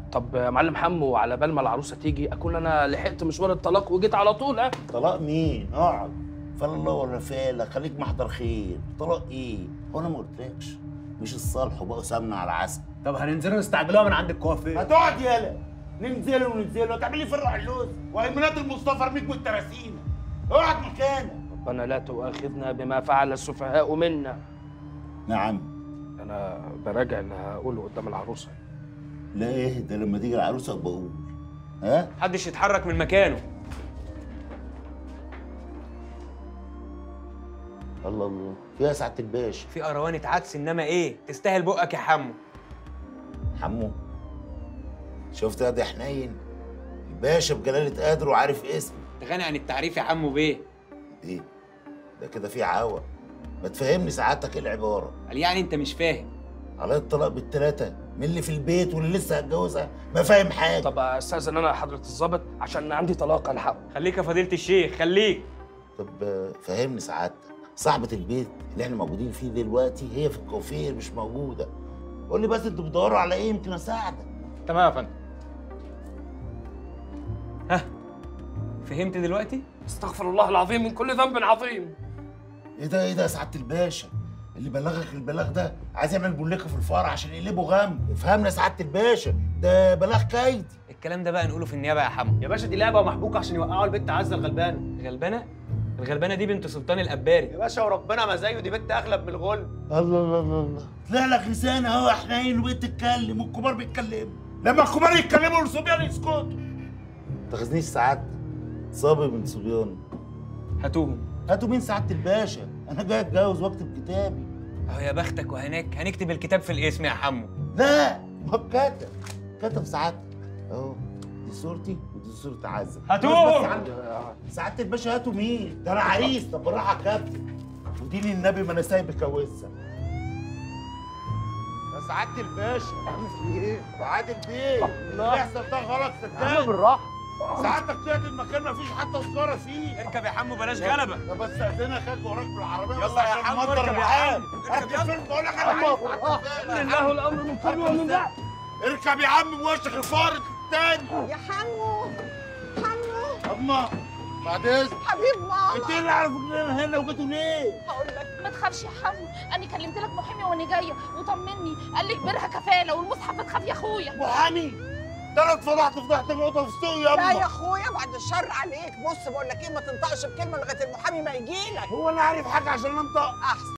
طب يا معلم حمو على بال ما العروسه تيجي اكون انا لحقت مشوار الطلاق وجيت على طول ها طلاق مين؟ اقعد فلا الله ولا فالك خليك محضر خير طلاق ايه؟ هو انا ما قلتلكش مش الصالح وبقوا سمنه على عسل طب هننزلوا نستعجلوها من عند الكوافير هتقعد يالا ننزلوا وننزلوا هتعمل لي فرع اللوز وهيمنات المصطفى ارميك بالتراسينه اقعد مكانك ربنا لا تؤاخذنا بما فعل السفهاء منا نعم انا براجع اللي هقوله قدام العروسه لا ايه ده لما تيجي العروسه بقول ها؟ محدش يتحرك من مكانه الله الله فيها سعاده الباشا في قروانة عدس انما ايه تستاهل بقك يا حمو حمو شفت يا ده حنين الباشا بجلاله قدره وعارف اسمه غني عن التعريف يا حمو بيه ايه ده كده في عوا ما تفهمني سعادتك ايه العباره قال يعني انت مش فاهم على الطلاق بالتلاتة من اللي في البيت واللي لسه هتجوزها ما فاهم حاجه طب استاذن انا حضره الظابط عشان عندي طلاق الحق خليك يا فضيلة الشيخ خليك طب آه، فهمني سعادتك صاحبة البيت اللي احنا موجودين فيه دلوقتي هي في الكوافير مش موجودة قول لي بس انتوا بتدوروا على ايه يمكن اساعدك تمام يا فندم ها فهمت دلوقتي استغفر الله العظيم من كل ذنب عظيم ايه ده ايه ده يا سعادة الباشا اللي بلغك البلاغ ده عايز يعمل بوليكه في الفرع عشان يقلبه غم افهمنا يا سعادة الباشا ده بلاغ كايدي الكلام ده بقى نقوله في النيابه يا حمو يا باشا دي لعبه ومحبوكه عشان يوقعوا البت عزه الغلبانه غلبانه الغلبانه دي بنت سلطان الاباري يا باشا وربنا ما زيه دي بنت اغلب من الغل الله الله الله الله طلع لك لسان اهو يا حنين وبقيت تتكلم والكبار بيتكلموا لما الكبار يتكلموا والصبيان يسكتوا تاخذنيش سعادتك صبي من صبيان هاتوهم هاتوا مين سعادة الباشا انا جاي اتجوز واكتب كتابي اهو يا بختك وهناك هنكتب الكتاب في الاسم يا حمو لا ما هو كتب كتب سعادتك اهو دي صورتي ودي صورة عزة هاتوهم! بس عندي- سعادة الباشا هاتوا مين؟ ده انا عريس طب بالراحة يا كابتن ودين النبي ما انا سايبك اجوزها يا سعادة الباشا عامل ايه؟ سعادة البيه اللي بيحصل ده غلط صدقني بالراحه سعادتك طلعت المكان ما فيش حتى سجارة فيه اركب يا حمو بلاش غلبه طب استأذنك خد وراك بالعربية بس يلا يا عشان حمو، نمطر اركب يا العام. حمو، اركب يا اركب فين بقول لك انا عايز لله الامر من قبل ومن بعد اركب يا عم بوشك الفارق التاني يا حمو حمو اما بعد اذنك حبيب ماما انت اللي عارف ان انا هنا وجيتوا ليه؟ هقول لك ما تخافش يا حمو انا كلمت لك محامي وانا جايه وطمني قال لي كبرها كفاله والمصحف تخاف يا اخويا محامي ده انا اتفضحت فضحت النقطة في السوق يا لا يا اما اخويا بعد الشر عليك بص بقول لك ايه ما تنطقش بكلمه لغايه المحامي ما يجي لك هو انا عارف حاجة عشان انطق احسن